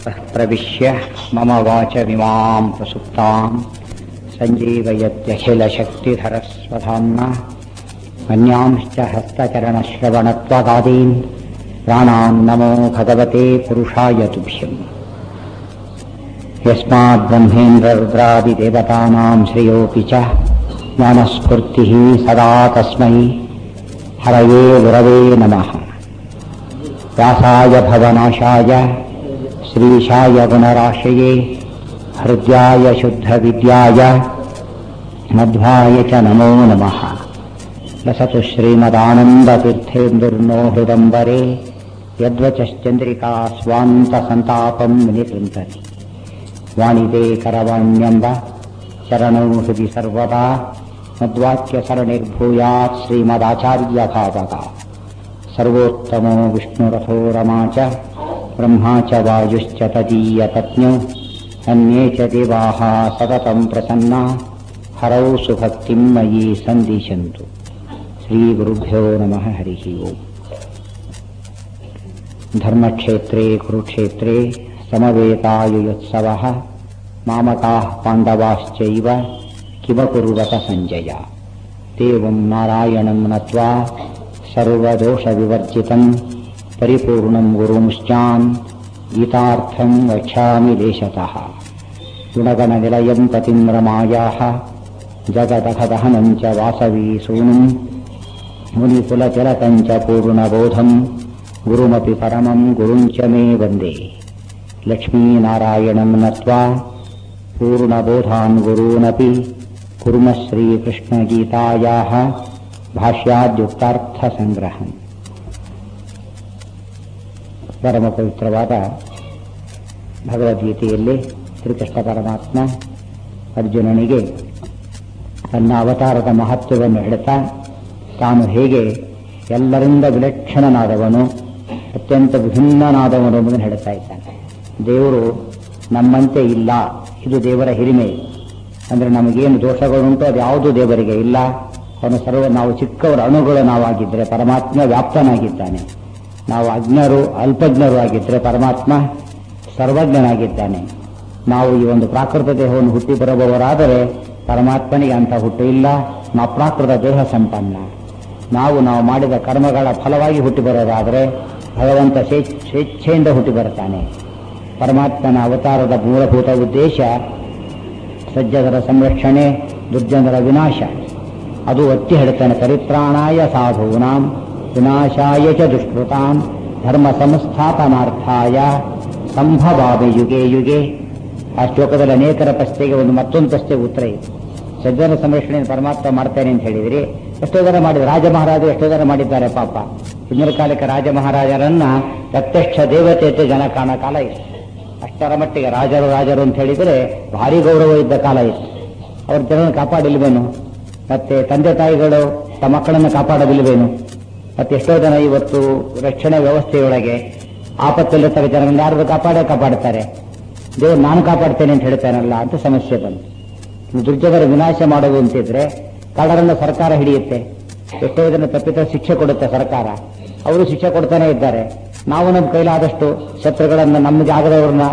सः प्रविश्य मम वाचमिमां प्रसुप्तां सञ्जीवयत्यखिलशक्तिधरस्वधाम्ना अन्यांश्च हस्तचरणश्रवणत्वगादीन् प्राणान् नमो भगवते पुरुषाय तुभ्यम् यस्माद्ब्रह्मेन्द्ररुद्रादिदेवतानां श्रेयोऽपि च ज्ञानस्फूर्तिः सदा तस्मै हरये गुरवे नमः व्यासाय भवनाशाय श्रीशाय गुणराशये हृद्याय शुद्धविद्याय मध्वाय च नमो नमः लसतु श्रीमदानन्दतीर्थेन्दुर्नो हृदम्बरे यद्वचश्चन्द्रिका स्वान्तसन्तापम् विनिकृन्तति वाणिते करवाण्यम्ब चरणौ हृदि सर्वदा मद्वाक्यसरणिर्भूयात् श्रीमदाचार्यभावगा सर्वोत्तमो विष्णुरथो रमा च ब्रह्मा च वायुश्च तदीयतज्ञौ अन्ये च देवाः सततम् प्रसन्ना हरौ सुभक्तिम् मयि सन्दिशन्तु श्रीगुरुभ्यो नमः हरिः ओम् धर्मक्षेत्रे कुरुक्षेत्रे समवेतायुयोत्सवः मामकाः पाण्डवाश्चैव किमकुर्वत सञ्जय देवम् नारायणम् नत्वा सर्वदोषविवर्जितम् परिपूर्णम् गुरुंश्चान् गीतार्थम् वक्ष्यामि देशतः गुणगणनिलयम् पतिम् रमायाः जगदघदहनम् च वासवी सूनुम् मुनिकुलतिलकम् च पूर्णबोधम् गुरुमपि परमम् गुरुम् च मे वन्दे लक्ष्मीनारायणम् नत्वा पूर्णबोधान् गुरूनपि कुर्मः श्रीकृष्णगीतायाः ಭಾಷ್ಯಾದ್ಯುಕ್ತಾರ್ಥಸಂಗ್ರಹಂ ಪರಮ ಪವಿತ್ರವಾದ ಭಗವದ್ಗೀತೆಯಲ್ಲಿ ಶ್ರೀಕೃಷ್ಣ ಪರಮಾತ್ಮ ಅರ್ಜುನನಿಗೆ ತನ್ನ ಅವತಾರದ ಮಹತ್ವವನ್ನು ಹೇಳ್ತಾ ತಾನು ಹೇಗೆ ಎಲ್ಲರಿಂದ ವಿಲಕ್ಷಣನಾದವನು ಅತ್ಯಂತ ವಿಭಿನ್ನನಾದವನು ಎಂಬುದನ್ನು ಹೇಳ್ತಾ ಇದ್ದಾನೆ ದೇವರು ನಮ್ಮಂತೆ ಇಲ್ಲ ಇದು ದೇವರ ಹಿರಿಮೆ ಅಂದರೆ ನಮಗೇನು ದೋಷಗಳುಂಟು ಅದು ಯಾವುದು ದೇವರಿಗೆ ಇಲ್ಲ ಅವನು ಸರ್ವ ನಾವು ಚಿಕ್ಕವರ ಅಣುಗಳು ನಾವಾಗಿದ್ದರೆ ಪರಮಾತ್ಮ ವ್ಯಾಪ್ತನಾಗಿದ್ದಾನೆ ನಾವು ಅಜ್ಞರು ಅಲ್ಪಜ್ಞರು ಆಗಿದ್ದರೆ ಪರಮಾತ್ಮ ಸರ್ವಜ್ಞನಾಗಿದ್ದಾನೆ ನಾವು ಈ ಒಂದು ಪ್ರಾಕೃತ ದೇಹವನ್ನು ಹುಟ್ಟಿ ಬರಬಹುವರಾದರೆ ಪರಮಾತ್ಮನಿಗೆ ಅಂತ ಹುಟ್ಟು ಇಲ್ಲ ನಾವು ಪ್ರಾಕೃತ ದೇಹ ಸಂಪನ್ನ ನಾವು ನಾವು ಮಾಡಿದ ಕರ್ಮಗಳ ಫಲವಾಗಿ ಹುಟ್ಟಿ ಬರೋದಾದರೆ ಭಗವಂತ ಸ್ವೇಚ್ಛೆಯಿಂದ ಹುಟ್ಟಿ ಬರುತ್ತಾನೆ ಪರಮಾತ್ಮನ ಅವತಾರದ ಮೂಲಭೂತ ಉದ್ದೇಶ ಸಜ್ಜದರ ಸಂರಕ್ಷಣೆ ದುರ್ಜನರ ವಿನಾಶ ಅದು ಒತ್ತಿ ಹೇಳ್ತಾನೆ ಪರಿತ್ರಾಣಾಯ ಸಾಧೂನಾಂ ವಿನಾಶಾಯ ಚ ದುಷ್ಕೃತಾಂ ಧರ್ಮ ಸಂಸ್ಥಾಪನಾರ್ಥಾಯ ಸಂಭವಾಮಿ ಯುಗೆ ಯುಗೆ ಆ ಶ್ಲೋಕದಲ್ಲಿ ಅನೇಕರ ಪ್ರಶ್ನೆಗೆ ಒಂದು ಮತ್ತೊಂದು ಪ್ರಶ್ನೆಗೆ ಉತ್ತರ ಇದೆ ಸಜ್ಜನ ಸಂರಕ್ಷಣೆ ಪರಮಾತ್ಮ ಮಾಡ್ತೇನೆ ಅಂತ ಹೇಳಿದ್ರಿ ಎಷ್ಟೋ ಜನ ಮಾಡಿದ್ರು ರಾಜ ಮಹಾರಾಜರು ಎಷ್ಟೋ ಜನ ಮಾಡಿದ್ದಾರೆ ಪಾಪ ಹಿಂದಿನ ಕಾಲಕ್ಕೆ ರಾಜ ಮಹಾರಾಜರನ್ನ ಪ್ರತ್ಯಕ್ಷ ದೇವತೆ ಅಂತ ಜನ ಕಾಣೋ ಕಾಲ ಇತ್ತು ಅಷ್ಟರ ಮಟ್ಟಿಗೆ ರಾಜರು ರಾಜರು ಅಂತ ಹೇಳಿದರೆ ಭಾರಿ ಗೌರವ ಇದ್ದ ಕಾಲ ಇತ್ತು ಅವ್ರ ಜನರನ್ನು ಕಾಪಾಡಿಲ್ವೇನು ಮತ್ತೆ ತಂದೆ ತಾಯಿಗಳು ತಮ್ಮ ಮಕ್ಕಳನ್ನು ಕಾಪಾಡೋದಿಲ್ವೇನು ಮತ್ತೆ ಎಷ್ಟೋ ಜನ ಇವತ್ತು ರಕ್ಷಣೆ ವ್ಯವಸ್ಥೆಯೊಳಗೆ ಆಪತ್ತಲ್ಲಿರ್ತಕ್ಕ ಜನರನ್ನು ಯಾರು ಕಾಪಾಡೇ ಕಾಪಾಡ್ತಾರೆ ದೇವರು ನಾನು ಕಾಪಾಡ್ತೇನೆ ಅಂತ ಹೇಳ್ತೇನಲ್ಲ ಅಂತ ಸಮಸ್ಯೆ ಬಂತು ದುರ್ಜನರ ವಿನಾಶ ಮಾಡೋದು ಅಂತಿದ್ರೆ ಕಳ್ಳರನ್ನ ಸರ್ಕಾರ ಹಿಡಿಯುತ್ತೆ ಎಷ್ಟೋ ಜನ ತಪ್ಪಿತ ಶಿಕ್ಷೆ ಕೊಡುತ್ತೆ ಸರ್ಕಾರ ಅವರು ಶಿಕ್ಷೆ ಕೊಡ್ತಾನೆ ಇದ್ದಾರೆ ನಾವು ನಮ್ಮ ಕೈಲಾದಷ್ಟು ಶತ್ರುಗಳನ್ನ ನಮಗೆ ಆಗದವ್ರನ್ನ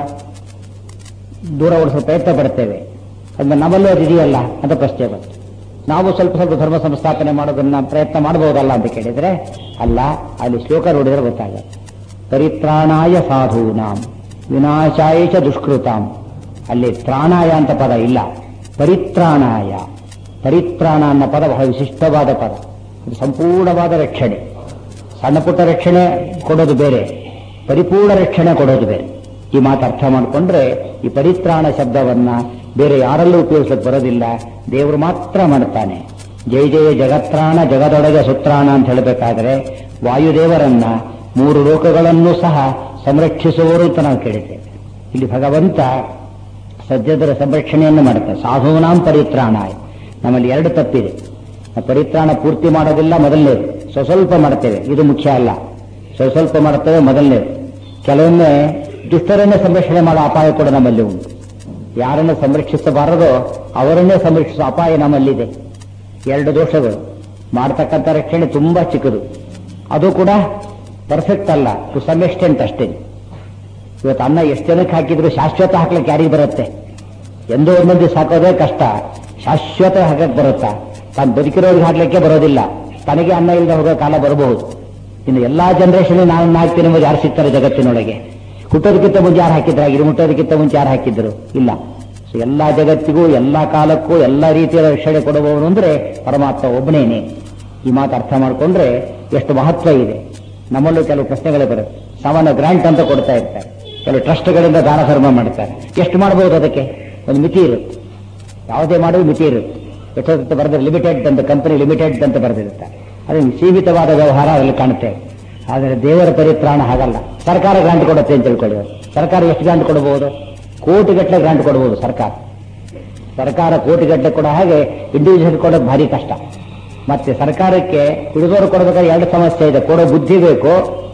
ದೂರ ಓಡಿಸೋ ಪ್ರಯತ್ನ ಪಡ್ತೇವೆ ಅಂದ್ರೆ ನಮ್ಮಲ್ಲೂ ಅದು ಇದೆಯಲ್ಲ ಅಂತ ಪ್ರಶ್ನೆ ಬಂತು ನಾವು ಸ್ವಲ್ಪ ಸ್ವಲ್ಪ ಧರ್ಮ ಸಂಸ್ಥಾಪನೆ ಮಾಡೋದನ್ನ ಪ್ರಯತ್ನ ಮಾಡಬಹುದಲ್ಲ ಅಂತ ಕೇಳಿದ್ರೆ ಅಲ್ಲ ಅಲ್ಲಿ ಶ್ಲೋಕ ನೋಡಿದ್ರೆ ಗೊತ್ತಾಗುತ್ತೆ ಪರಿತ್ರಾಣಾಯ ಸಾಧೂನಾಂ ವಿನಾಶಾಯ ಚ ದುಷ್ಕೃತಾಂ ಅಲ್ಲಿ ತ್ರಾಣಾಯ ಅಂತ ಪದ ಇಲ್ಲ ಪರಿತ್ರಾಣಾಯ ಪರಿತ್ರಾಣ ಅನ್ನೋ ಪದ ಬಹಳ ವಿಶಿಷ್ಟವಾದ ಪದ ಇದು ಸಂಪೂರ್ಣವಾದ ರಕ್ಷಣೆ ಸಣ್ಣ ಪುಟ್ಟ ರಕ್ಷಣೆ ಕೊಡೋದು ಬೇರೆ ಪರಿಪೂರ್ಣ ರಕ್ಷಣೆ ಕೊಡೋದು ಬೇರೆ ಈ ಮಾತು ಅರ್ಥ ಮಾಡಿಕೊಂಡ್ರೆ ಈ ಪರಿತ್ರಾಣ ಶಬ್ದವನ್ನ ಬೇರೆ ಯಾರಲ್ಲೂ ಉಪಯೋಗಿಸಕ್ಕೆ ಬರೋದಿಲ್ಲ ದೇವರು ಮಾತ್ರ ಮಾಡ್ತಾನೆ ಜಯ ಜಯ ಜಗತ್ರಾಣ ಜಗದೊಳಗೆ ಸುತ್ರಾಣ ಅಂತ ಹೇಳಬೇಕಾದ್ರೆ ವಾಯುದೇವರನ್ನ ಮೂರು ಲೋಕಗಳನ್ನು ಸಹ ಸಂರಕ್ಷಿಸುವವರು ಅಂತ ನಾವು ಕೇಳಿದ್ದೇವೆ ಇಲ್ಲಿ ಭಗವಂತ ಸಜ್ಜದರ ಸಂರಕ್ಷಣೆಯನ್ನು ಮಾಡುತ್ತೆ ಸಾಧೂನಾಂ ಪರಿತ್ರಾಣ ನಮ್ಮಲ್ಲಿ ಎರಡು ತಪ್ಪಿದೆ ಪರಿತ್ರಾಣ ಪೂರ್ತಿ ಮಾಡೋದಿಲ್ಲ ಮೊದಲನೇದು ಸ್ವಸ್ವಲ್ಪ ಮಾಡ್ತೇವೆ ಇದು ಮುಖ್ಯ ಅಲ್ಲ ಸ್ವಸ್ವಲ್ಪ ಮಾಡುತ್ತೇವೆ ಮೊದಲನೇದು ಕೆಲವೊಮ್ಮೆ ದುಷ್ಟರನ್ನೇ ಸಂರಕ್ಷಣೆ ಮಾಡೋ ಅಪಾಯ ಕೂಡ ನಮ್ಮಲ್ಲಿ ಉಂಟು ಯಾರನ್ನು ಸಂರಕ್ಷಿಸಬಾರದೋ ಅವರನ್ನೇ ಸಂರಕ್ಷಿಸುವ ಅಪಾಯ ನಮ್ಮಲ್ಲಿದೆ ಎರಡು ದೋಷಗಳು ಮಾಡತಕ್ಕಂಥ ರಕ್ಷಣೆ ತುಂಬಾ ಚಿಕ್ಕದು ಅದು ಕೂಡ ಪರ್ಫೆಕ್ಟ್ ಅಲ್ಲ ಟು ಸಮ್ ಎಕ್ಸ್ಟೆಂಟ್ ಅಷ್ಟೇ ಇವತ್ತು ಅನ್ನ ಎಷ್ಟು ಜನಕ್ಕೆ ಹಾಕಿದ್ರು ಶಾಶ್ವತ ಹಾಕ್ಲಿಕ್ಕೆ ಯಾರಿಗೆ ಬರುತ್ತೆ ಎಂದೋ ಒಂದು ಮಂದಿ ಸಾಕೋದೇ ಕಷ್ಟ ಶಾಶ್ವತ ಹಾಕಕ್ಕೆ ಬರುತ್ತಾ ತಾನು ಬದುಕಿರೋರಿಗೆ ಹಾಕ್ಲಿಕ್ಕೆ ಬರೋದಿಲ್ಲ ತನಗೆ ಅನ್ನ ಇಲ್ಲದೆ ಹೋಗೋ ಕಾಲ ಬರಬಹುದು ಇನ್ನು ಎಲ್ಲಾ ಜನರೇಷನ್ ನಾನು ಹಾಕ್ತೀನಿ ಎಂಬುದು ಯಾರು ಸಿಗ್ತಾರೆ ಜಗತ್ತಿನೊಳಗೆ ಹುಟ್ಟೋದಕ್ಕಿಂತ ಮುಂಚೆ ಯಾರು ಹಾಕಿದ್ರ ಇಲ್ಲಿ ಹುಟ್ಟೋದಕ್ಕಿಂತ ಮುಂಚೆ ಯಾರು ಹಾಕಿದ್ರು ಇಲ್ಲ ಸೊ ಎಲ್ಲಾ ಜಗತ್ತಿಗೂ ಎಲ್ಲಾ ಕಾಲಕ್ಕೂ ಎಲ್ಲಾ ರೀತಿಯ ರಕ್ಷಣೆ ಕೊಡುವವನು ಅಂದ್ರೆ ಪರಮಾತ್ಮ ಒಬ್ಬನೇನೆ ಈ ಮಾತು ಅರ್ಥ ಮಾಡಿಕೊಂಡ್ರೆ ಎಷ್ಟು ಮಹತ್ವ ಇದೆ ನಮ್ಮಲ್ಲೂ ಕೆಲವು ಪ್ರಶ್ನೆಗಳೇ ಬರುತ್ತೆ ಸಾಮಾನ್ಯ ಗ್ರಾಂಟ್ ಅಂತ ಕೊಡ್ತಾ ಇರ್ತಾರೆ ಕೆಲವು ಟ್ರಸ್ಟ್ಗಳಿಂದ ದಾನ ಧರ್ಮ ಮಾಡ್ತಾರೆ ಎಷ್ಟು ಮಾಡಬಹುದು ಅದಕ್ಕೆ ಒಂದು ಮಿತಿ ಇರುತ್ತೆ ಯಾವುದೇ ಮಾಡಿದ್ರು ಮಿತಿ ಇರುತ್ತೆ ಎಷ್ಟೊತ್ತು ಬರೆದ್ರೆ ಲಿಮಿಟೆಡ್ ಅಂತ ಕಂಪನಿ ಲಿಮಿಟೆಡ್ ಅಂತ ಬರೆದಿರುತ್ತಾರೆ ಅದು ಸೀಮಿತವಾದ ವ್ಯವಹಾರ ಅದರಲ್ಲಿ ಕಾಣುತ್ತೆ ಆದರೆ ದೇವರ ಪರಿತ್ರಾಣ ಹಾಗಲ್ಲ ಸರ್ಕಾರ ಗ್ರಾಂಟ್ ಕೊಡುತ್ತೆ ಅಂತ ತಿಳ್ಕೊಳ್ಳಿ ಸರ್ಕಾರ ಎಷ್ಟು ಗ್ರಾಂಟ್ ಕೊಡಬಹುದು ಕೋಟಿಗಟ್ಟಲೆ ಗ್ರಾಂಟ್ ಕೊಡಬಹುದು ಸರ್ಕಾರ ಸರ್ಕಾರ ಕೋಟಿಗಟ್ಟಲೆ ಕೊಡೋ ಹಾಗೆ ಇಂಡಿವಿಜುವಲ್ ಕೊಡೋದು ಭಾರಿ ಕಷ್ಟ ಮತ್ತೆ ಸರ್ಕಾರಕ್ಕೆ ಹಿಡಿದವರು ಕೊಡಬೇಕಾದ್ರೆ ಎರಡು ಸಮಸ್ಯೆ ಇದೆ ಕೊಡೋ ಬುದ್ಧಿ ಬೇಕು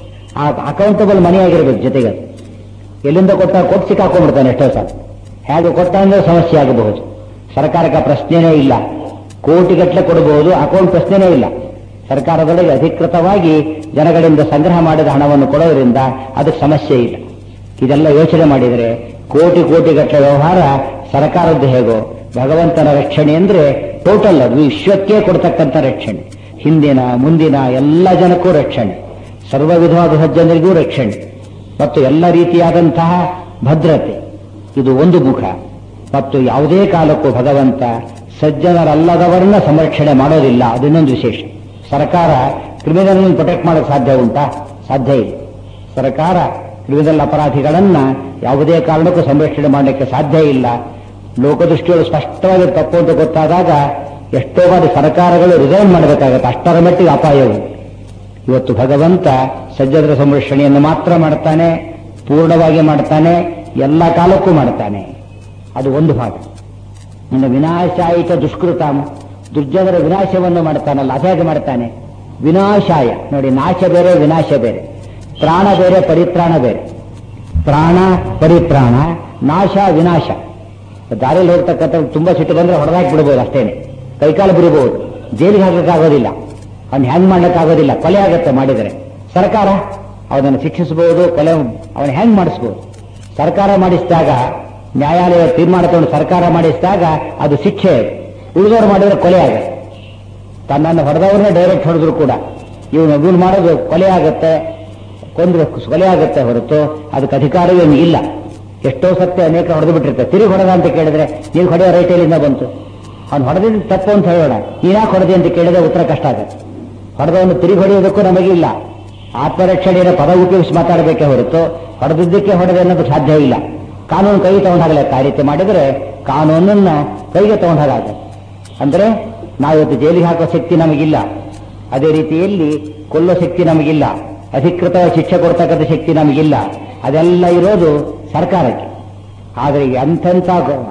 ಆ ಅಕೌಂಟಬಲ್ ಮನಿ ಆಗಿರ್ಬೇಕು ಜೊತೆಗೆ ಎಲ್ಲಿಂದ ಕೊಟ್ಟ ಕೊಟ್ಟು ಸಿಕ್ಕಾಕೊಂಡ್ಬಿಡ್ತಾನೆ ಎಷ್ಟೋ ಸಲ ಹೇಗೆ ಕೊಟ್ಟ ಅಂದ್ರೆ ಸಮಸ್ಯೆ ಆಗಬಹುದು ಸರ್ಕಾರಕ್ಕೆ ಆ ಪ್ರಶ್ನೆನೇ ಇಲ್ಲ ಕೋಟಿಗಟ್ಟಲೆ ಕೊಡಬಹುದು ಅಕೌಂಟ್ ಪ್ರಶ್ನೆನೇ ಇಲ್ಲ ಸರ್ಕಾರದೊಳಗೆ ಅಧಿಕೃತವಾಗಿ ಜನಗಳಿಂದ ಸಂಗ್ರಹ ಮಾಡಿದ ಹಣವನ್ನು ಕೊಡೋದ್ರಿಂದ ಅದಕ್ಕೆ ಸಮಸ್ಯೆ ಇಲ್ಲ ಇದೆಲ್ಲ ಯೋಚನೆ ಮಾಡಿದರೆ ಕೋಟಿ ಕೋಟಿಗಟ್ಟಲೆ ವ್ಯವಹಾರ ಸರ್ಕಾರದ್ದು ಹೇಗೋ ಭಗವಂತನ ರಕ್ಷಣೆ ಅಂದ್ರೆ ಟೋಟಲ್ ಅದು ವಿಶ್ವಕ್ಕೆ ಕೊಡ್ತಕ್ಕಂಥ ರಕ್ಷಣೆ ಹಿಂದಿನ ಮುಂದಿನ ಎಲ್ಲ ಜನಕ್ಕೂ ರಕ್ಷಣೆ ಸರ್ವ ವಿಧವಾದ ಸಜ್ಜನರಿಗೂ ರಕ್ಷಣೆ ಮತ್ತು ಎಲ್ಲ ರೀತಿಯಾದಂತಹ ಭದ್ರತೆ ಇದು ಒಂದು ಮುಖ ಮತ್ತು ಯಾವುದೇ ಕಾಲಕ್ಕೂ ಭಗವಂತ ಸಜ್ಜನರಲ್ಲದವರನ್ನ ಸಂರಕ್ಷಣೆ ಮಾಡೋದಿಲ್ಲ ಅದನ್ನೊಂದು ವಿಶೇಷ ಸರ್ಕಾರ ಕ್ರಿಮಿನಲ್ ಪ್ರೊಟೆಕ್ಟ್ ಮಾಡೋಕೆ ಸಾಧ್ಯ ಉಂಟಾ ಸಾಧ್ಯ ಇಲ್ಲ ಸರ್ಕಾರ ಕ್ರಿಮಿನಲ್ ಅಪರಾಧಿಗಳನ್ನ ಯಾವುದೇ ಕಾರಣಕ್ಕೂ ಸಂರಕ್ಷಣೆ ಮಾಡಲಿಕ್ಕೆ ಸಾಧ್ಯ ಇಲ್ಲ ಲೋಕದೃಷ್ಟಿಗಳು ಸ್ಪಷ್ಟವಾಗಿ ತಪ್ಪು ಅಂತ ಗೊತ್ತಾದಾಗ ಎಷ್ಟೋ ಬಾರಿ ಸರ್ಕಾರಗಳು ರಿಸೈನ್ ಮಾಡಬೇಕಾಗತ್ತೆ ಅಷ್ಟರ ಮಟ್ಟಿಗೆ ಅಪಾಯವು ಇವತ್ತು ಭಗವಂತ ಸಜ್ಜನರ ಸಂರಕ್ಷಣೆಯನ್ನು ಮಾತ್ರ ಮಾಡ್ತಾನೆ ಪೂರ್ಣವಾಗಿ ಮಾಡ್ತಾನೆ ಎಲ್ಲ ಕಾಲಕ್ಕೂ ಮಾಡ್ತಾನೆ ಅದು ಒಂದು ಭಾಗ ಇನ್ನು ವಿನಾಶಾಯಿತ ದುಷ್ಕೃತಾಮ ದುರ್ಜನರ ವಿನಾಶವನ್ನು ಮಾಡ್ತಾನಲ್ಲ ಅದ್ಯಾಗೆ ಮಾಡ್ತಾನೆ ವಿನಾಶಾಯ ನೋಡಿ ನಾಶ ಬೇರೆ ವಿನಾಶ ಬೇರೆ ತ್ರಾಣ ಬೇರೆ ಪರಿತ್ರಾಣ ಬೇರೆ ಪ್ರಾಣ ಪರಿತ್ರಾಣ ನಾಶ ವಿನಾಶ ದಾರಿಯಲ್ಲಿ ಹೋಗ್ತಕ್ಕಂಥ ತುಂಬಾ ಸಿಟ್ಟು ಬಂದ್ರೆ ಹೊಡೆದಾಕಿ ಬಿಡ್ಬೋದು ಅಷ್ಟೇನೆ ಕೈಕಾಲು ಬಿಡಬಹುದು ಜೈಲಿಗೆ ಹಾಕಕ್ಕಾಗೋದಿಲ್ಲ ಅವ್ನು ಹ್ಯಾಂಗ್ ಮಾಡ್ಲಿಕ್ಕಾಗೋದಿಲ್ಲ ಕೊಲೆ ಆಗತ್ತೆ ಮಾಡಿದರೆ ಸರ್ಕಾರ ಅವನನ್ನು ಶಿಕ್ಷಿಸಬಹುದು ಕೊಲೆ ಅವನು ಹ್ಯಾಂಗ್ ಮಾಡಿಸ್ಬೋದು ಸರ್ಕಾರ ಮಾಡಿಸಿದಾಗ ನ್ಯಾಯಾಲಯ ತೀರ್ಮಾನ ತಗೊಂಡು ಸರ್ಕಾರ ಮಾಡಿಸಿದಾಗ ಅದು ಶಿಕ್ಷೆ ಉಳಿದವರು ಮಾಡಿದ್ರೆ ಕೊಲೆ ಆಗುತ್ತೆ ತನ್ನನ್ನು ಹೊಡೆದವ್ರನ್ನೇ ಡೈರೆಕ್ಟ್ ಹೊಡೆದ್ರು ಕೂಡ ಇವನು ಇವನು ಮಾಡೋದು ಕೊಲೆ ಆಗುತ್ತೆ ಕೊಂದ್ರೆ ಕೊಲೆ ಆಗುತ್ತೆ ಹೊರತು ಅದಕ್ಕೆ ಅಧಿಕಾರವೇ ಇಲ್ಲ ಎಷ್ಟೋ ಸತ್ಯ ಅನೇಕ ಹೊಡೆದು ಬಿಟ್ಟಿರ್ತಾರೆ ತಿರುಗಿ ಹೊಡೆದ ಅಂತ ಕೇಳಿದ್ರೆ ನೀವು ಹೊಡೆಯೋ ರೈಟೇಲಿಂದ ಬಂತು ಅವ್ನು ಹೊಡೆದಿದ್ದು ತಪ್ಪು ಅಂತ ಹೇಳೋಣ ನೀನ್ಯಾಕೆ ಹೊಡೆದಿ ಅಂತ ಕೇಳಿದ್ರೆ ಉತ್ತರ ಕಷ್ಟ ಆಗುತ್ತೆ ಹೊಡೆದವನು ತಿರುಗಿ ಹೊಡೆಯೋದಕ್ಕೂ ನಮಗಿಲ್ಲ ಆತ್ಮರಕ್ಷಣೆಯ ಪದ ಉಪಯೋಗಿಸಿ ಮಾತಾಡಬೇಕೇ ಹೊರತು ಹೊಡೆದಿದ್ದಕ್ಕೆ ಹೊಡೆದೆ ಅನ್ನೋದು ಸಾಧ್ಯ ಇಲ್ಲ ಕಾನೂನು ಕೈಗೆ ತಗೊಂಡಾಗಲ್ಲ ಆ ರೀತಿ ಮಾಡಿದರೆ ಕಾನೂನನ್ನ ಕೈಗೆ ತಗೊಂಡಾಗ ಅಂದ್ರೆ ನಾವಿವತ್ತು ಜೈಲಿಗೆ ಹಾಕೋ ಶಕ್ತಿ ನಮಗಿಲ್ಲ ಅದೇ ರೀತಿಯಲ್ಲಿ ಕೊಲ್ಲೋ ಶಕ್ತಿ ನಮಗಿಲ್ಲ ಅಧಿಕೃತ ಶಿಕ್ಷೆ ಕೊಡ್ತಕ್ಕಂಥ ಶಕ್ತಿ ನಮಗಿಲ್ಲ ಅದೆಲ್ಲ ಇರೋದು ಸರ್ಕಾರಕ್ಕೆ ಆದರೆ ಎಂಥೆಂಥ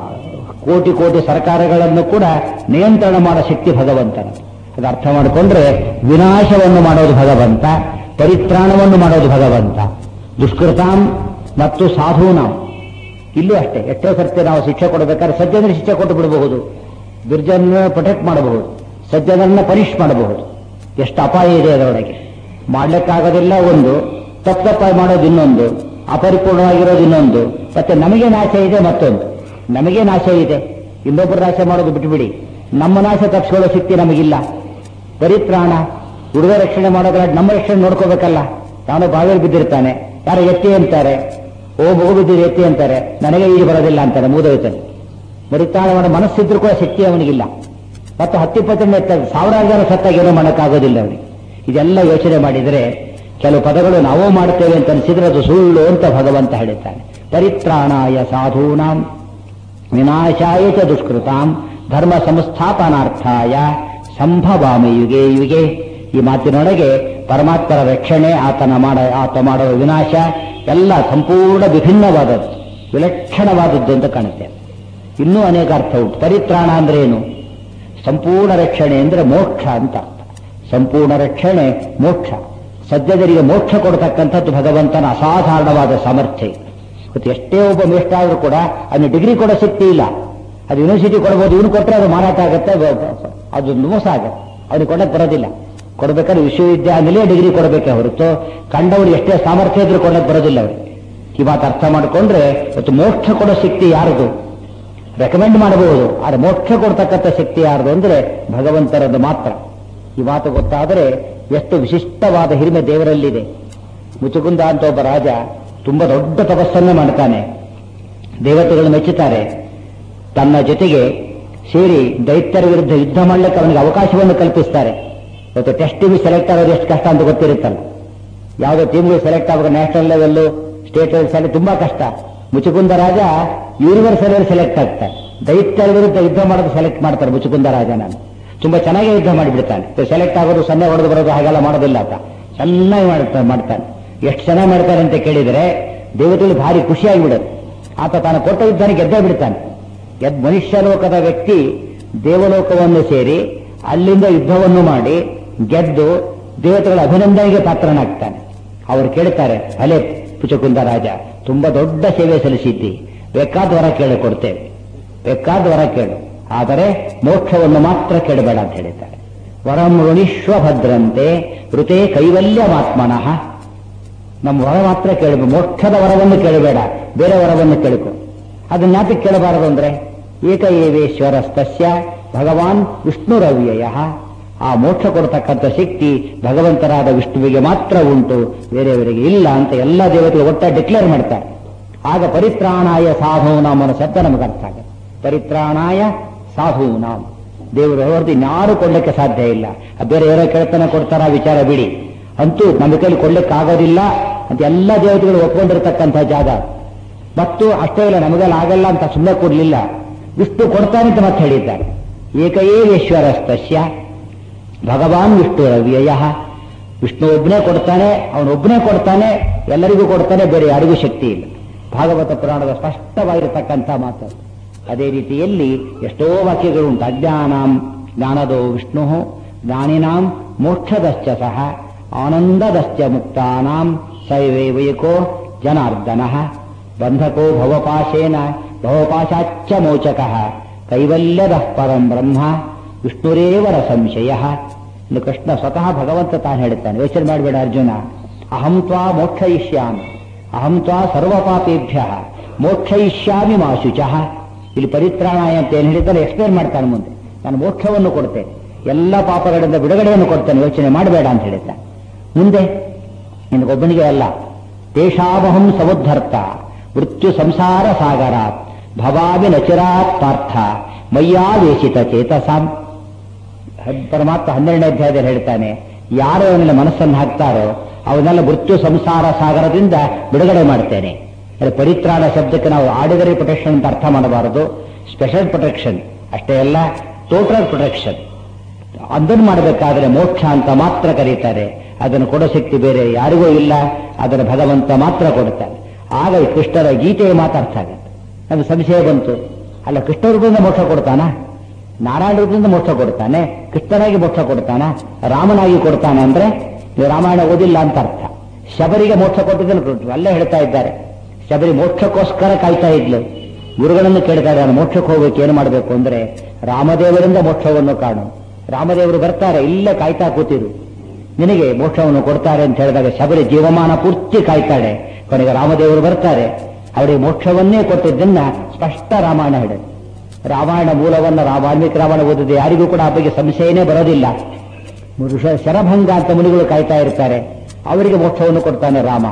ಕೋಟಿ ಕೋಟಿ ಸರ್ಕಾರಗಳನ್ನು ಕೂಡ ನಿಯಂತ್ರಣ ಮಾಡೋ ಶಕ್ತಿ ಭಗವಂತನ ಅದು ಅರ್ಥ ಮಾಡಿಕೊಂಡ್ರೆ ವಿನಾಶವನ್ನು ಮಾಡೋದು ಭಗವಂತ ಪರಿತ್ರಾಣವನ್ನು ಮಾಡೋದು ಭಗವಂತ ದುಷ್ಕೃತಾಂ ಮತ್ತು ಸಾಧೂನಾಂ ಇಲ್ಲೂ ಅಷ್ಟೇ ಎಷ್ಟೋ ಸರ್ತಿ ನಾವು ಶಿಕ್ಷೆ ಕೊಡಬೇಕಾದ್ರೆ ಸಜ್ಜನರಿಗೆ ಶಿಕ್ಷೆ ಕೊಟ್ಟು ಬಿಡಬಹುದು ದುರ್ಜನ ಪ್ರೊಟೆಕ್ಟ್ ಮಾಡಬಹುದು ಸಜ್ಜನರನ್ನ ಪನಿಷ್ ಮಾಡಬಹುದು ಎಷ್ಟು ಅಪಾಯ ಇದೆ ಅದರೊಳಗೆ ಮಾಡ್ಲಿಕ್ಕಾಗೋದಿಲ್ಲ ಒಂದು ತಪ್ಪಪ್ಪಾಯ ಮಾಡೋದು ಇನ್ನೊಂದು ಅಪರಿಪೂರ್ಣವಾಗಿರೋದು ಇನ್ನೊಂದು ಮತ್ತೆ ನಮಗೆ ನಾಶ ಇದೆ ಮತ್ತೊಂದು ನಮಗೆ ನಾಶ ಇದೆ ಇನ್ನೊಬ್ಬರ ನಾಶ ಮಾಡೋದು ಬಿಟ್ಟುಬಿಡಿ ನಮ್ಮ ನಾಶ ತಪ್ಪಿಸ್ಕೊಳ್ಳೋ ಶಕ್ತಿ ನಮಗಿಲ್ಲ ಪರಿತ್ರಾಣ ಹುಡುಗ ರಕ್ಷಣೆ ಮಾಡೋದ್ರ ನಮ್ಮ ರಕ್ಷಣೆ ನೋಡ್ಕೋಬೇಕಲ್ಲ ತಾನು ಬಾವಿಯಲ್ಲಿ ಬಿದ್ದಿರ್ತಾನೆ ಯಾರು ಎತ್ತಿ ಅಂತಾರೆ ಓ ಮಗು ಬಿದ್ದಿರು ಎತ್ತಿ ಅಂತಾರೆ ನನಗೆ ಈಜು ಬರೋದಿಲ್ಲ ಅಂತಾನೆ ಮೂದೋಯ್ತಾನೆ ಪರಿತ್ರಾಣ ಮಾಡೋ ಮನಸ್ಸಿದ್ರು ಕೂಡ ಶಕ್ತಿ ಅವನಿಗಿಲ್ಲ ಮತ್ತು ಹತ್ತಿಪ್ಪತ್ತನೇ ಎತ್ತ ಸಾವಿರಾರು ಜನ ಸತ್ತಾಗ ಏನೋ ಮಾಡೋಕ್ಕಾಗೋದಿಲ್ಲ ಅವನಿಗೆ ಇದೆಲ್ಲ ಯೋಚನೆ ಮಾಡಿದರೆ ಕೆಲವು ಪದಗಳು ನಾವೂ ಮಾಡ್ತೇವೆ ಅಂತ ಅನಿಸಿದ್ರೆ ಅದು ಸುಳ್ಳು ಅಂತ ಭಗವಂತ ಹೇಳುತ್ತಾನೆ ಪರಿತ್ರಾಣಾಯ ಸಾಧೂನಾಂ ವಿನಾಶಾಯ ಚ ದುಷ್ಕೃತಾಂ ಧರ್ಮ ಸಂಸ್ಥಾಪನಾರ್ಥಾಯ ಸಂಭವಾಮಿ ಯುಗೆ ಯುಗೆ ಈ ಮಾತಿನೊಳಗೆ ಪರಮಾತ್ಮರ ರಕ್ಷಣೆ ಆತನ ಮಾಡ ಆತ ಮಾಡುವ ವಿನಾಶ ಎಲ್ಲ ಸಂಪೂರ್ಣ ವಿಭಿನ್ನವಾದದ್ದು ವಿಲಕ್ಷಣವಾದದ್ದು ಅಂತ ಕಾಣುತ್ತೆ ಇನ್ನೂ ಅನೇಕ ಅರ್ಥ ಉಂಟು ಪರಿತ್ರಾಣ ಅಂದ್ರೆ ಏನು ಸಂಪೂರ್ಣ ರಕ್ಷಣೆ ಅಂದ್ರೆ ಮೋಕ್ಷ ಅಂತ ಅರ್ಥ ಸಂಪೂರ್ಣ ರಕ್ಷಣೆ ಮೋಕ್ಷ ಸಜ್ಜನರಿಗೆ ಮೋಕ್ಷ ಕೊಡತಕ್ಕಂಥದ್ದು ಭಗವಂತನ ಅಸಾಧಾರಣವಾದ ಸಾಮರ್ಥ್ಯ ಮತ್ತು ಎಷ್ಟೇ ಒಬ್ಬ ಮೇಷ್ಠ ಆದ್ರೂ ಕೂಡ ಅದನ್ನ ಡಿಗ್ರಿ ಕೊಡೋ ಶಕ್ತಿ ಇಲ್ಲ ಅದು ಯೂನಿವರ್ಸಿಟಿ ಕೊಡಬಹುದು ಇವನು ಕೊಟ್ಟರೆ ಅದು ಮಾರಾಟ ಆಗುತ್ತೆ ಅದು ಮೋಸ ಆಗುತ್ತೆ ಅವನಿಗೆ ಕೊಡಕ್ಕೆ ಬರೋದಿಲ್ಲ ಕೊಡಬೇಕಾದ್ರೆ ವಿಶ್ವವಿದ್ಯಾನಿಲಯ ಡಿಗ್ರಿ ಕೊಡಬೇಕೆ ಹೊರತು ಕಂಡವರು ಎಷ್ಟೇ ಸಾಮರ್ಥ್ಯ ಇದ್ರೂ ಕೊಡಕ್ಕೆ ಬರೋದಿಲ್ಲ ಅವರಿಗೆ ಈ ಮಾತು ಅರ್ಥ ಮಾಡಿಕೊಂಡ್ರೆ ಇವತ್ತು ಮೋಕ್ಷ ಕೊಡೋ ಶಕ್ತಿ ಯಾರದು ರೆಕಮೆಂಡ್ ಮಾಡಬಹುದು ಆದರೆ ಮೋಕ್ಷ ಕೊಡ್ತಕ್ಕಂಥ ಶಕ್ತಿ ಯಾರದು ಅಂದ್ರೆ ಭಗವಂತರದ್ದು ಮಾತ್ರ ಈ ಮಾತು ಗೊತ್ತಾದರೆ ಎಷ್ಟು ವಿಶಿಷ್ಟವಾದ ಹಿರಿಮೆ ದೇವರಲ್ಲಿದೆ ಮುಚುಕುಂದ ಅಂತ ಒಬ್ಬ ರಾಜ ತುಂಬಾ ದೊಡ್ಡ ತಪಸ್ಸನ್ನೇ ಮಾಡ್ತಾನೆ ದೇವತೆಗಳು ಮೆಚ್ಚುತ್ತಾರೆ ತನ್ನ ಜೊತೆಗೆ ಸೇರಿ ದೈತ್ಯರ ವಿರುದ್ಧ ಯುದ್ಧ ಮಾಡಲಿಕ್ಕೆ ಅವನಿಗೆ ಅವಕಾಶವನ್ನು ಕಲ್ಪಿಸ್ತಾರೆ ಇವತ್ತು ಟೆಸ್ಟ್ ಟೀಮ್ ಸೆಲೆಕ್ಟ್ ಆಗೋದು ಎಷ್ಟು ಕಷ್ಟ ಅಂತ ಗೊತ್ತಿರುತ್ತಲ್ಲ ಯಾವುದೋ ಟೀಮ್ಗೆ ಸೆಲೆಕ್ಟ್ ಆಗುವ national level state level select ತುಂಬಾ ಕಷ್ಟ ಮುಚುಕುಂದ ರಾಜ ಯೂನಿವರ್ಸಲ್ ಲೆವೆಲ್ ಸೆಲೆಕ್ಟ್ ಆಗ್ತಾರೆ ದೈತ್ಯರ ವಿರುದ್ಧ ಯುದ್ಧ ಮಾಡೋದು ಸೆಲೆಕ್ಟ್ ಮಾಡ್ತಾರೆ ಮುಚುಕುಂದ ರಾಜ ನಾನು ತುಂಬಾ ಚೆನ್ನಾಗಿ ಯುದ್ಧ ಮಾಡಿಬಿಡ್ತಾನೆ ಸೆಲೆಕ್ಟ್ ಆಗೋದು ಸೊನ್ನೆ ಹೊಡೆದು ಬರೋದು ಹಾಗೆಲ್ಲ ಮಾಡೋದಿಲ್ಲ ಆತ ಚೆನ್ನಾಗಿ ಮಾಡ್ತಾನೆ ಮಾಡ್ತಾನೆ ಎಷ್ಟು ಚೆನ್ನಾಗಿ ಮಾಡ್ತಾನೆ ಅಂತ ಕೇಳಿದರೆ ದೇವತೆಗಳು ಭಾರಿ ಖುಷಿಯಾಗಿಬಿಡೋದು ಆತ ತಾನು ಕೊಟ್ಟ ಯುದ್ಧನ ಗೆದ್ದೇ ಬಿಡ್ತಾನೆ ಗೆದ್ ಮನುಷ್ಯ ಲೋಕದ ವ್ಯಕ್ತಿ ದೇವಲೋಕವನ್ನು ಸೇರಿ ಅಲ್ಲಿಂದ ಯುದ್ಧವನ್ನು ಮಾಡಿ ಗೆದ್ದು ದೇವತೆಗಳ ಅಭಿನಂದನೆಗೆ ಪಾತ್ರನಾಗ್ತಾನೆ ಅವರು ಕೇಳ್ತಾರೆ ಅಲೆ ಪುಚಕುಂದ ರಾಜ ತುಂಬಾ ದೊಡ್ಡ ಸೇವೆ ಸಲ್ಲಿಸಿದ್ದಿ ಬೇಕಾದ ವರ ಕೇಳಿ ಕೊಡ್ತೇವೆ ಬೇಕಾದ ವರ ಕೇಳು ಆದರೆ ಮೋಕ್ಷವನ್ನು ಮಾತ್ರ ಕೇಳಬೇಡ ಅಂತ ಹೇಳಿದ್ದಾರೆ ವರಂ ಋಣಿಶ್ವ ಭದ್ರಂತೆ ಋತೆ ಕೈವಲ್ಯಮಾತ್ಮನಃ ನಮ್ಮ ವರ ಮಾತ್ರ ಕೇಳಬೇಕು ಮೋಕ್ಷದ ವರವನ್ನು ಕೇಳಬೇಡ ಬೇರೆ ವರವನ್ನು ಕೇಳಿಕೊ ಅದನ್ನ ಯಾಕೆ ಕೇಳಬಾರದು ಅಂದ್ರೆ ಏಕ ಏವೇಶ್ವರಸ್ತಸ್ಯ ಭಗವಾನ್ ವಿಷ್ಣುರವ್ಯಯ ಆ ಮೋಕ್ಷ ಕೊಡತಕ್ಕಂಥ ಶಕ್ತಿ ಭಗವಂತರಾದ ವಿಷ್ಣುವಿಗೆ ಮಾತ್ರ ಉಂಟು ಬೇರೆಯವರಿಗೆ ಇಲ್ಲ ಅಂತ ಎಲ್ಲ ದೇವತೆಗಳು ಒಟ್ಟ ಡಿಕ್ಲೇರ್ ಮಾಡ್ತಾರೆ ಆಗ ಪರಿತ್ರಾಣಾಯ ಸಾಧೂನಾಮ್ ಅನ್ನೋ ಶಬ್ದ ನಮಗೆ ಅರ್ಥ ಆಗುತ್ತೆ ಪರಿತ್ರಾಣಾಯ ಸಾಧೂನಾಮ್ ದೇವರು ಹೊರತು ಇನ್ಯಾರು ಕೊಡ್ಲಿಕ್ಕೆ ಸಾಧ್ಯ ಇಲ್ಲ ಬೇರೆ ಯಾರೋ ಕೇಳ್ತಾನೆ ಕೊಡ್ತಾರ ವಿಚಾರ ಬಿಡಿ ಅಂತೂ ನಮ್ಮ ಕೈಲಿ ಕೊಡ್ಲಿಕ್ಕೆ ಆಗೋದಿಲ್ಲ ಅಂತ ಎಲ್ಲ ದೇವತೆಗಳು ಒಪ್ಕೊಂಡಿರ್ತಕ್ಕಂಥ ಜಾಗ ಮತ್ತು ಅಷ್ಟೇ ಇಲ್ಲ ನಮಗೆಲ್ಲ ಆಗಲ್ಲ ಅಂತ ಸುಮ್ಮನೆ ಕೊಡ್ಲಿಲ್ಲ ವಿಷ್ಣು ಕೊಡ್ತಾನೆ ಅಂತ ಮತ್ತೆ ಹೇಳಿದ್ದಾರೆ ಏಕಏವೇಶ್ವರಸ್ತಸ್ಯ ಭಗವಾನ್ ವಿಷ್ಣು ಅವ್ಯಯ ವಿಷ್ಣು ಒಬ್ಬನೇ ಕೊಡ್ತಾನೆ ಅವನೊಬ್ಬನೇ ಕೊಡ್ತಾನೆ ಎಲ್ಲರಿಗೂ ಕೊಡ್ತಾನೆ ಬೇರೆ ಯಾರಿಗೂ ಶಕ್ತಿ ಇಲ್ಲ ಭಾಗವತ ಪುರಾಣದ ಸ್ಪಷ್ಟವಾಗಿರತಕ್ಕಂಥ ಮಾತು ಅದೇ ರೀತಿಯಲ್ಲಿ ಎಷ್ಟೋ ವಾಕ್ಯಗಳು ಉಂಟು ಅಜ್ಞಾನಾಂ ಜ್ಞಾನದೋ ವಿಷ್ಣು ಜ್ಞಾನಿನಾಂ ಮೋಕ್ಷದಶ್ಚ ಸಹ ಆನಂದದಶ್ಚ ಮುಕ್ತಾನಾಂ ಸೈವೈವೈಕೋ ಜನಾರ್ದನ ಬಂಧಕೋ ಭವಪಾಶೇನ ಭವಪಾಶಾಚ್ಚ ಮೋಚಕ ಕೈವಲ್ಯದ ಪರಂ ಬ್ರಹ್ಮ ವಿಷ್ಣುರೇವರ ಸಂಶಯ ಇನ್ನು ಕೃಷ್ಣ ಸ್ವತಃ ಭಗವಂತ ತಾನು ಹೇಳ್ತಾನೆ ಯೋಚನೆ ಮಾಡಬೇಡ ಅರ್ಜುನ ಅಹಂ ತ್ವಾ ಮೋಕ್ಷಯಿಷ್ಯಾಮಿ ಅಹಂ ತ್ವಾ ಸರ್ವಪಾಪೇಭ್ಯ ಮೋಕ್ಷಯಿಷ್ಯಾಮಿ ಮಾ ಶುಚಃ ಇಲ್ಲಿ ಪರಿತ್ರಾಣಾಯ ಅಂತ ಏನು ಹೇಳಿದ್ದಾರೆ ಎಕ್ಸ್ಪ್ಲೇನ್ ಮಾಡ್ತಾನೆ ಮುಂದೆ ನಾನು ಮೋಕ್ಷವನ್ನು ಕೊಡ್ತೇನೆ ಎಲ್ಲ ಪಾಪಗಳಿಂದ ಬಿಡುಗಡೆಯನ್ನು ಕೊಡ್ತೇನೆ ಯೋಚನೆ ಮಾಡಬೇಡ ಅಂತ ಹೇಳಿದ್ದ ಮುಂದೆ ನಿನಗೊಬ್ಬನಿಗೆ ಅಲ್ಲ ತೇಷಾಮಹಂ ಸಮುದ್ಧರ್ತ ಮೃತ್ಯು ಸಂಸಾರ ಸಾಗರಾತ್ ಭವಾಮಿ ನಚಿರಾತ್ ಪಾರ್ಥ ಮಯ್ಯಾವೇಶಿತ ಚೇತಸಾಂ ಪರಮಾತ್ಮ ಹನ್ನೆರಡನೇ ಅಧ್ಯಾಯದಲ್ಲಿ ಹೇಳ್ತಾನೆ ಯಾರು ಅವನೆಲ್ಲ ಮನಸ್ಸನ್ನು ಹಾಕ್ತಾರೋ ಅವನ್ನೆಲ್ಲ ಮೃತ್ಯು ಸಂಸಾರ ಸಾಗರದಿಂದ ಬಿಡುಗಡೆ ಮಾಡ್ತೇನೆ ಪರಿತ್ರಾಣ ಶಬ್ದಕ್ಕೆ ನಾವು ಆರ್ಡಿನರಿ ಪ್ರೊಟೆಕ್ಷನ್ ಅಂತ ಅರ್ಥ ಮಾಡಬಾರದು ಸ್ಪೆಷಲ್ ಪ್ರೊಟೆಕ್ಷನ್ ಅಷ್ಟೇ ಅಲ್ಲ ಟೋಟಲ್ ಪ್ರೊಟೆಕ್ಷನ್ ಅದನ್ನು ಮಾಡಬೇಕಾದ್ರೆ ಮೋಕ್ಷ ಅಂತ ಮಾತ್ರ ಕರೀತಾರೆ ಅದನ್ನು ಕೊಡೋ ಶಕ್ತಿ ಬೇರೆ ಯಾರಿಗೂ ಇಲ್ಲ ಅದನ್ನು ಭಗವಂತ ಮಾತ್ರ ಕೊಡ್ತಾನೆ ಆಗ ಈ ಕೃಷ್ಣರ ಗೀತೆಯ ಮಾತಾಡ್ತಾ ಆಗುತ್ತೆ ನಮ್ಗೆ ಸಂಶಯ ಬಂತು ಅಲ್ಲ ಕೃಷ್ಣ ರೂಪದಿಂದ ಮೋಕ್ಷ ಕೊಡ್ತಾನ ನಾರಾಯಣ ರೂಪದಿಂದ ಮೋಕ್ಷ ಕೊಡ್ತಾನೆ ಕೃಷ್ಣನಾಗಿ ಮೋಕ್ಷ ಕೊಡ್ತಾನ ರಾಮನಾಗಿ ಕೊಡ್ತಾನೆ ಅಂದ್ರೆ ನೀವು ರಾಮಾಯಣ ಓದಿಲ್ಲ ಅಂತ ಅರ್ಥ ಶಬರಿಗೆ ಮೋಕ್ಷ ಕೊಟ್ಟಿದ್ದನ್ನು ಕೊಟ್ಟು ಅಲ್ಲೇ ಹೇಳ್ತಾ ಇದ್ದಾರೆ ಶಬರಿ ಮೋಕ್ಷಕ್ಕೋಸ್ಕರ ಕಾಯ್ತಾ ಇದ್ಲು ಗುರುಗಳನ್ನು ಕೇಳ್ತಾ ಇದ್ದಾರೆ ಮೋಕ್ಷಕ್ಕೆ ಹೋಗ್ಬೇಕು ಏನು ಮಾಡಬೇಕು ಅಂದ್ರೆ ರಾಮದೇವರಿಂದ ಮೋಕ್ಷವನ್ನು ಕಾಣು ರಾಮದೇವರು ಬರ್ತಾರೆ ಇಲ್ಲೇ ಕಾಯ್ತಾ ಕೂತಿರು ನಿನಗೆ ಮೋಕ್ಷವನ್ನು ಕೊಡ್ತಾರೆ ಅಂತ ಹೇಳಿದಾಗ ಶಬರಿ ಜೀವಮಾನ ಪೂರ್ತಿ ಕಾಯ್ತಾಳೆ ಕೊನೆಗೆ ರಾಮದೇವರು ಬರ್ತಾರೆ ಅವರಿಗೆ ಮೋಕ್ಷವನ್ನೇ ಕೊಟ್ಟಿದ್ದನ್ನ ಸ್ಪಷ್ಟ ರಾಮಾಯಣ ಹೇಳುತ್ತೆ ರಾಮಾಯಣ ಮೂಲವನ್ನ ರಾ- ವಾಲ್ಮೀಕಿ ರಾಮಾಯಣ ಓದಿದೆ ಯಾರಿಗೂ ಕೂಡ ಆ ಬಗ್ಗೆ ಸಂಶಯನೇ ಬರೋದಿಲ್ಲ ಋಷ- ಶರಭಂಗ ಅಂತ ಮುನಿಗಳು ಕಾಯ್ತಾ ಇರ್ತಾರೆ ಅವರಿಗೆ ಮೋಕ್ಷವನ್ನು ಕೊಡ್ತಾನೆ ರಾಮ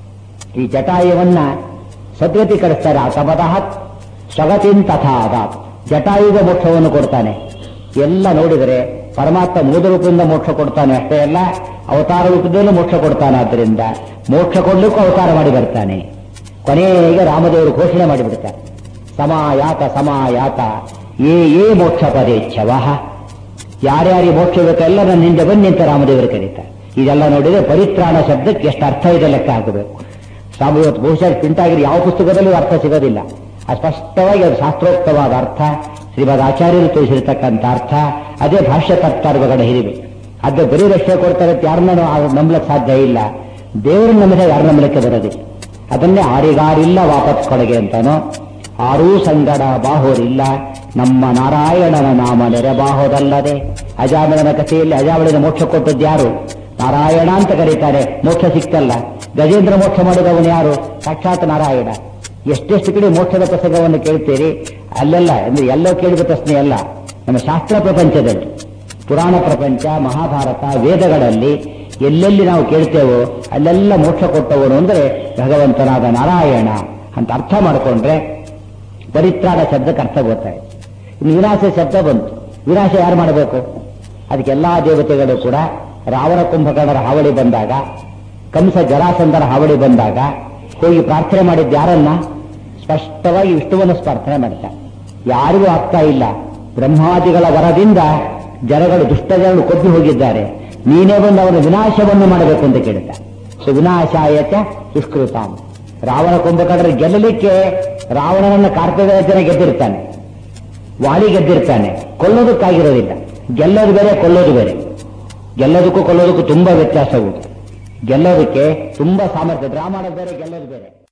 ಈ ಜಟಾಯುವನ್ನ ಸದ್ಗತೀಕರಿಸ್ತಾರೆ ಅಸಮತಃ ಸ್ವಗತಿನ್ ತಥಾದಾತ್ ಜಟಾಯುಗ ಮೋಕ್ಷವನ್ನು ಕೊಡ್ತಾನೆ ಎಲ್ಲ ನೋಡಿದರೆ ಪರಮಾತ್ಮ ಮೂಲ ರೂಪದಿಂದ ಮೋಕ್ಷ ಕೊಡ್ತಾನೆ ಅಷ್ಟೇ ಅಲ್ಲ ಅವತಾರ ರೂಪದಲ್ಲೂ ಮೋಕ್ಷ ಕೊಡ್ತಾನೆ ಆದ್ದರಿಂದ ಮೋಕ್ಷ ಕೊಡ್ಲಿಕ್ಕೂ ಅವತಾರ ಮಾಡಿ ಬರ್ತಾನೆ ಕೊನೆಗೆ ರಾಮದೇವರು ಘೋಷಣೆ ಮಾಡಿಬಿಡ್ತಾರೆ ಸಮಾಯಾತ ಸಮಾಯಾತ ಏ ಏ ಮೋಕ್ಷ ಪದೇಚ್ಛವ ಯಾರ್ಯಾರಿಗೆ ಮೋಕ್ಷ ಬೇಕೆಲ್ಲ ನನ್ನ ಹಿಂದೆ ಬನ್ನಿ ಅಂತ ರಾಮದೇವರು ಕರೀತಾರೆ ಇದೆಲ್ಲ ನೋಡಿದ್ರೆ ಪರಿತ್ರಾಣ ಶಬ್ದಕ್ಕೆ ಎಷ್ಟು ಅರ್ಥ ಇದೆ ಲೆಕ್ಕ ಹಾಕಬೇಕು ಸ್ವಾಮಿ ಇವತ್ತು ಬಹುಶಃ ಪ್ರಿಂಟ್ ಆಗಿರೋ ಯಾವ ಪುಸ್ತಕದಲ್ಲೂ ಅರ್ಥ ಸಿಗೋದಿಲ್ಲ ಅದು ಸ್ಪಷ್ಟವಾಗಿ ಅದು ಶಾಸ್ತ್ರೋಕ್ತವಾದ ಅರ್ಥ ಶ್ರೀಮದ್ ಆಚಾರ್ಯರು ತೋರಿಸಿರ್ತಕ್ಕಂಥ ಅರ್ಥ ಅದೇ ಭಾಷ್ಯಕರ್ತಾರ್ಗಗಳ ಹಿರಿಮೆ ಅದೇ ಬರೀ ರಕ್ಷಣೆ ಕೊಡ್ತಾರೆ ಅಂತ ಯಾರನ್ನ ನಂಬಲಕ್ಕೆ ಸಾಧ್ಯ ಇಲ್ಲ ದೇವರನ್ನ ನಂಬಿದ್ರೆ ಯಾರು ನಂಬಲಿಕ್ಕೆ ಬರೋದಿಲ್ಲ ಅದನ್ನೇ ಆರಿಗಾರಿಲ್ಲ ವಾಪಸ್ ಕೊಡಗೆ ಅಂತಾನೋ ಆರೂ ಸಂಗಡ ಬಾಹೋರಿಲ್ಲ ನಮ್ಮ ನಾರಾಯಣನ ನಾಮ ನೆರೆಬಾಹೋದಲ್ಲದೆ ಅಜಾಮಿಳನ ಕಥೆಯಲ್ಲಿ ಅಜಾಮಿಳನ ಮೋಕ್ಷ ಕೊಟ್ಟದ್ದು ಯಾರು ನಾರಾಯಣ ಅಂತ ಕರೀತಾರೆ ಮೋಕ್ಷ ಸಿಕ್ತಲ್ಲ ಗಜೇಂದ್ರ ಮೋಕ್ಷ ಮಾಡಿದವನು ಯಾರು ಸಾಕ್ಷಾತ್ ನಾರಾಯಣ ಎಷ್ಟೆಷ್ಟು ಕಡೆ ಮೋಕ್ಷದ ಪ್ರಸಂಗವನ್ನು ಕೇಳ್ತೀರಿ ಅಲ್ಲೆಲ್ಲ ಅಂದ್ರೆ ಎಲ್ಲೋ ಕೇಳಿದ ಪ್ರಶ್ನೆ ಅಲ್ಲ ನಮ್ಮ ಶಾಸ್ತ್ರ ಪ್ರಪಂಚದಲ್ಲಿ ಪುರಾಣ ಪ್ರಪಂಚ ಮಹಾಭಾರತ ವೇದಗಳಲ್ಲಿ ಎಲ್ಲೆಲ್ಲಿ ನಾವು ಕೇಳ್ತೇವೋ ಅಲ್ಲೆಲ್ಲ ಮೋಕ್ಷ ಕೊಟ್ಟವನು ಅಂದ್ರೆ ಭಗವಂತನಾದ ನಾರಾಯಣ ಅಂತ ಅರ್ಥ ಮಾಡಿಕೊಂಡ್ರೆ ಪರಿತ್ರಾಣ ಶಬ್ದಕ್ಕೆ ಅರ್ಥ ಗೊತ್ತಾಯ್ತು ಇನ್ನು ವಿನಾಶ ಶಬ್ದ ಬಂತು ವಿನಾಶ ಯಾರು ಮಾಡಬೇಕು ಅದಕ್ಕೆ ಎಲ್ಲಾ ದೇವತೆಗಳು ಕೂಡ ರಾವಣ ಕುಂಭಕರ್ಣರ ಹಾವಳಿ ಬಂದಾಗ ಕಂಸ ಜರಾಸಂಧರ ಹಾವಳಿ ಬಂದಾಗ ಹೋಗಿ ಪ್ರಾರ್ಥನೆ ಮಾಡಿದ್ದು ಯಾರನ್ನ ಸ್ಪಷ್ಟವಾಗಿ ವಿಷ್ಣುವನ್ನು ಪ್ರಾರ್ಥನೆ ಮಾಡ್ತಾರೆ ಯಾರಿಗೂ ಆಗ್ತಾ ಇಲ್ಲ ಬ್ರಹ್ಮಾದಿಗಳ ವರದಿಂದ ಜನಗಳು ದುಷ್ಟ ಜನರು ಕೊಬ್ಬಿ ಹೋಗಿದ್ದಾರೆ ನೀನೇ ಬಂದು ಅವರ ವಿನಾಶವನ್ನು ಮಾಡಬೇಕು ಅಂತ ಕೇಳುತ್ತಾರೆ ಸೊ ವಿನಾಶಾಯಚ ದುಷ್ಕೃತಾಂ ರಾವಣ ಕುಂಭಕರ್ಣರು ಗೆಲ್ಲಲಿಕ್ಕೆ ರಾವಣನನ್ನ ಕಾರ್ತಿಕರಾಜನ ಗೆದ್ದಿರ್ತಾನೆ ವಾಲಿ ಗೆದ್ದಿರ್ತಾನೆ ಕೊಲ್ಲೋದಕ್ಕಾಗಿರೋದಿಲ್ಲ ಗೆಲ್ಲೋದು ಬೇರೆ ಕೊಲ್ಲೋದು ಬೇರೆ ಗೆಲ್ಲೋದಕ್ಕೂ ಕೊಲ್ಲೋದಕ್ಕೂ ತುಂಬಾ ವ್ಯತ್ಯಾಸ ಉಂಟು ಗೆಲ್ಲೋದಕ್ಕೆ ತುಂಬಾ ಸಾಮರ್ಥ್ಯ ಡ್ರಾ ಮಾಡೋದು ಬೇರೆ ಗೆಲ್ಲೋದು ಬೇರೆ